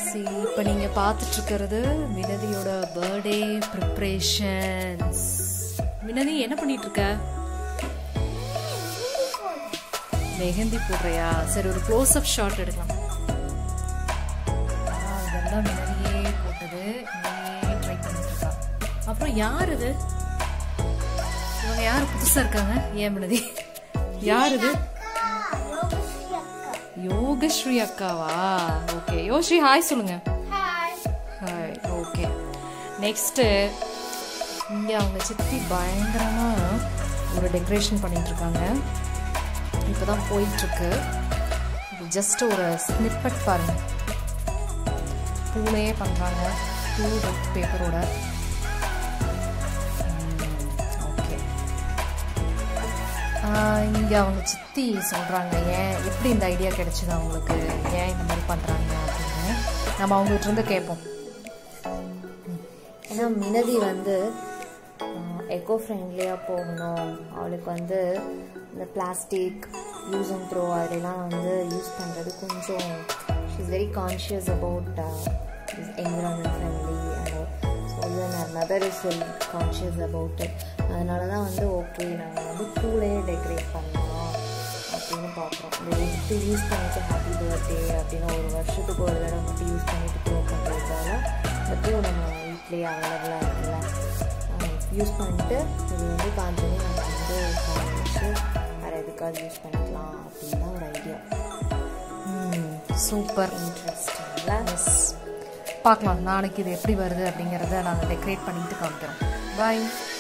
C இப்போ நீங்கள் பார்த்துட்டு இருக்கிறது மினதியோட பர்த்டே ப்ரிப்ரேஷன்ஸ் மினதி என்ன பண்ணிட்டு இருக்க மெஹந்தி போடுறியா சரி ஒரு க்ளோஸ் அப் ஷாட் எடுக்கலாம் ஆ, இதெல்லாம் மினதியே போட்டது நீயே ட்ரை பண்ணிட்டு இருக்கா அப்புறம் யார் இது இவங்க யார் புதுசா இருக்காங்க ஏன் மினதி யார் இது யோகஸ்ரீ அக்காவா ஓகே யோஸ்ரீ ஹாய் சொல்லுங்க ஹாய் ஓகே நெக்ஸ்ட்டு இங்கே அவங்க சித்தி பயங்கரமாக ஒரு டெக்கரேஷன் பண்ணிட்டு இருக்காங்க இப்போ தான் போயிட்டுருக்கு இது ஜஸ்ட் ஒரு ஸ்னிப்பட் பாருங்க பூலையே பண்ணுறாங்க பூ பேப்பரோட ஓகே இங்கே அவங்க சித்தி சொல்கிறாங்க ஏன் எப்படி இந்த ஐடியா கிடைச்சது அவங்களுக்கு ஏன் இந்த மாதிரி பண்ணுறாங்க அப்படின்னு நம்ம அவங்ககிட்ட இருந்து கேட்போம் ஏன்னா மினதி வந்து எக்கோ ஃப்ரெண்ட்லியாக போகணும் அவளுக்கு வந்து இந்த பிளாஸ்டிக் யூஸ் அண்ட் த்ரோ அதெல்லாம் வந்து யூஸ் பண்ணுறது கொஞ்சம் she is very conscious about is environment friendly and so even mother is very conscious about it அதனால தான் வந்து ஓகே நாங்கள் வந்து பூலே டெக்கரேட் பண்ணலாம் அப்படின்னு பார்க்குறோம் இந்த எடுத்து யூஸ் பண்ணிட்டு ஹாப்பி பர்த்டே அப்படின்னு ஒரு வருஷத்துக்கு ஒரு தடவை மட்டும் யூஸ் பண்ணிட்டு த்ரோ பண்ணுறதால இந்த பூ நம்ம வீட்லேயே அவைலபிளாக இருக்குல்ல யூஸ் பண்ணிட்டு இது வந்து காஞ்சனி நம்ம வந்து காய வச்சு வேறு எதுக்காவது யூஸ் பண்ணிக்கலாம் அப்படின்னு தான் ஒரு ஐடியா சூப்பர் இன்ட்ரெஸ்டிங்ல எஸ் பார்க்கலாம் நாளைக்கு இது எப்படி வருது அப்படிங்கிறத நாங்கள் டெக்கரேட் பண்ணிட்டு காமிக்கிறோம் பாய்